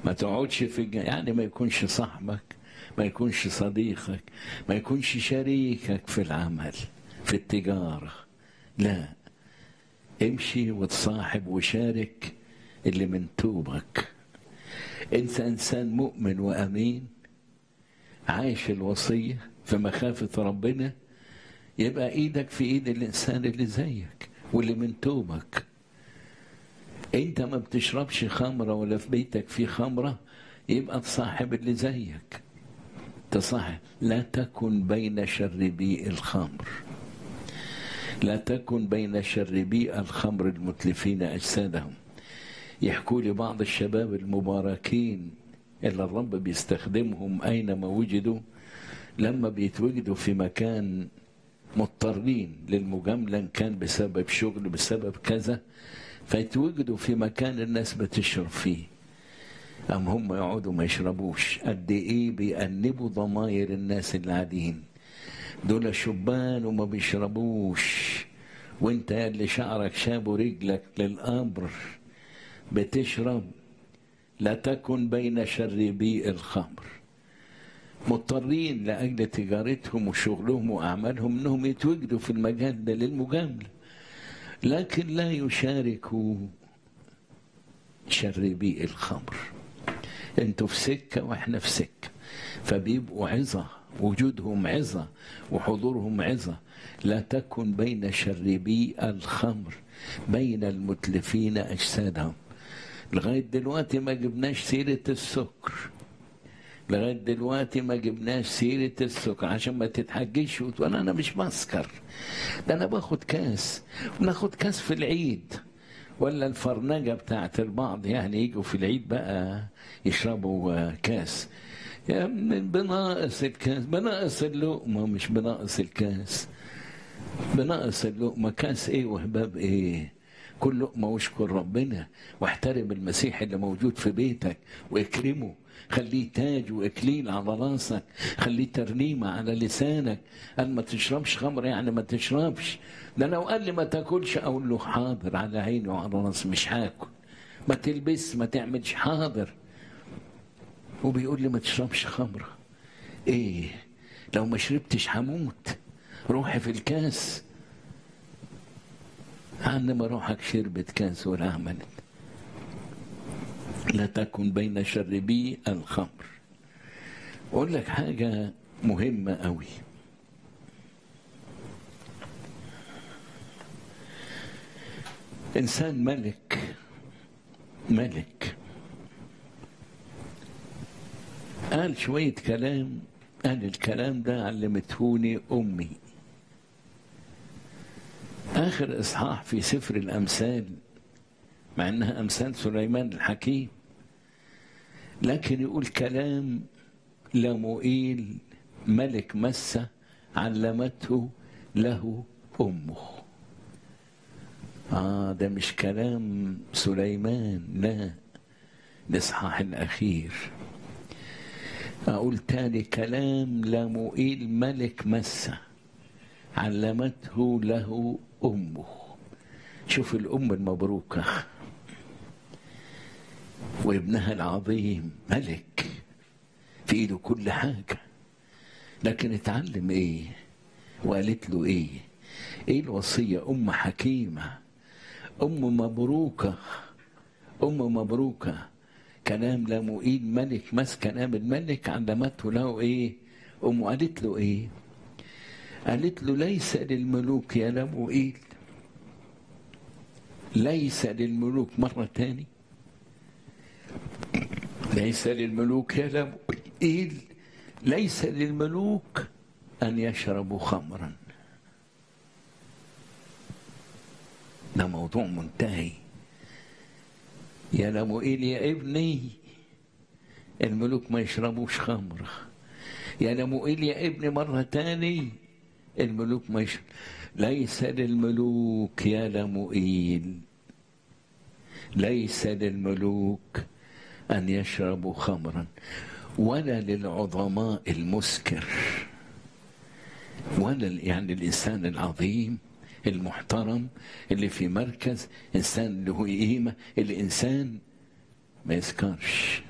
ما تقعدش في الج... يعني ما يكونش صاحبك ما يكونش صديقك ما يكونش شريكك في العمل في التجارة لا امشي وتصاحب وشارك اللي من توبك انت انسان مؤمن وامين عايش الوصيه في مخافه ربنا يبقى ايدك في ايد الانسان اللي زيك واللي من توبك انت ما بتشربش خمره ولا في بيتك في خمره يبقى تصاحب اللي زيك تصاحب لا تكن بين شربي الخمر لا تكن بين شربي الخمر المتلفين اجسادهم يحكوا لي بعض الشباب المباركين اللي الرب بيستخدمهم اينما وجدوا لما بيتوجدوا في مكان مضطرين للمجاملة إن كان بسبب شغل بسبب كذا فيتوجدوا في مكان الناس بتشرب فيه أم هم يقعدوا ما يشربوش قد إيه بيأنبوا ضماير الناس اللي قاعدين دول شبان وما بيشربوش وانت اللي شعرك شاب ورجلك للأمر بتشرب لا تكن بين شربي الخمر مضطرين لأجل تجارتهم وشغلهم وأعمالهم أنهم يتوجدوا في المجال ده للمجاملة لكن لا يشاركوا شربي الخمر انتوا في سكة واحنا في سكة فبيبقوا عظة وجودهم عظة وحضورهم عظة لا تكن بين شربي الخمر بين المتلفين أجسادهم لغاية دلوقتي ما جبناش سيرة السكر لغاية دلوقتي ما جبناش سيرة السكر عشان ما تتحجيش وتقول أنا مش بسكر ده أنا باخد كاس بناخد كاس في العيد ولا الفرنجة بتاعت البعض يعني يجوا في العيد بقى يشربوا كاس يا بناقص الكاس بناقص اللقمة مش بناقص الكاس بناقص اللقمة كاس ايه وهباب ايه كل لقمة واشكر ربنا واحترم المسيح اللي موجود في بيتك واكرمه خليه تاج واكليل على راسك خليه ترنيمه على لسانك قال ما تشربش خمر يعني ما تشربش ده لو قال لي ما تاكلش اقول له حاضر على عيني وعلى راسي مش هاكل ما تلبس ما تعملش حاضر وبيقول لي ما تشربش خمره ايه لو ما شربتش هموت روحي في الكاس عندما روحك شربت كاس ولا عملت لا تكن بين شربي الخمر اقول لك حاجه مهمه قوي انسان ملك ملك قال شويه كلام قال الكلام ده علمتهوني امي اخر اصحاح في سفر الامثال مع انها امثال سليمان الحكيم لكن يقول كلام لمؤيل ملك مسة علمته له أمه آه ده مش كلام سليمان لا الإصحاح الأخير أقول تاني كلام لمؤيل ملك مسة علمته له أمه شوف الأم المبروكة وابنها العظيم ملك في ايده كل حاجة لكن اتعلم ايه وقالت له ايه ايه الوصية ام حكيمة ام مبروكة ام مبروكة كلام لمؤيد ملك مس كلام الملك علمته له ايه ام قالت له ايه قالت له ليس للملوك يا لمؤيل ليس للملوك مرة تاني ليس للملوك يا لمؤيل ليس للملوك أن يشربوا خمرا ده موضوع منتهي يا لمؤيل يا ابني الملوك ما يشربوش خمر يا لمؤيل يا ابني مرة تاني الملوك ما يشرب ليس للملوك يا لمؤيل ليس للملوك أن يشربوا خمرا ولا للعظماء المسكر ولا يعني الإنسان العظيم المحترم اللي في مركز إنسان له قيمة الإنسان ما يسكرش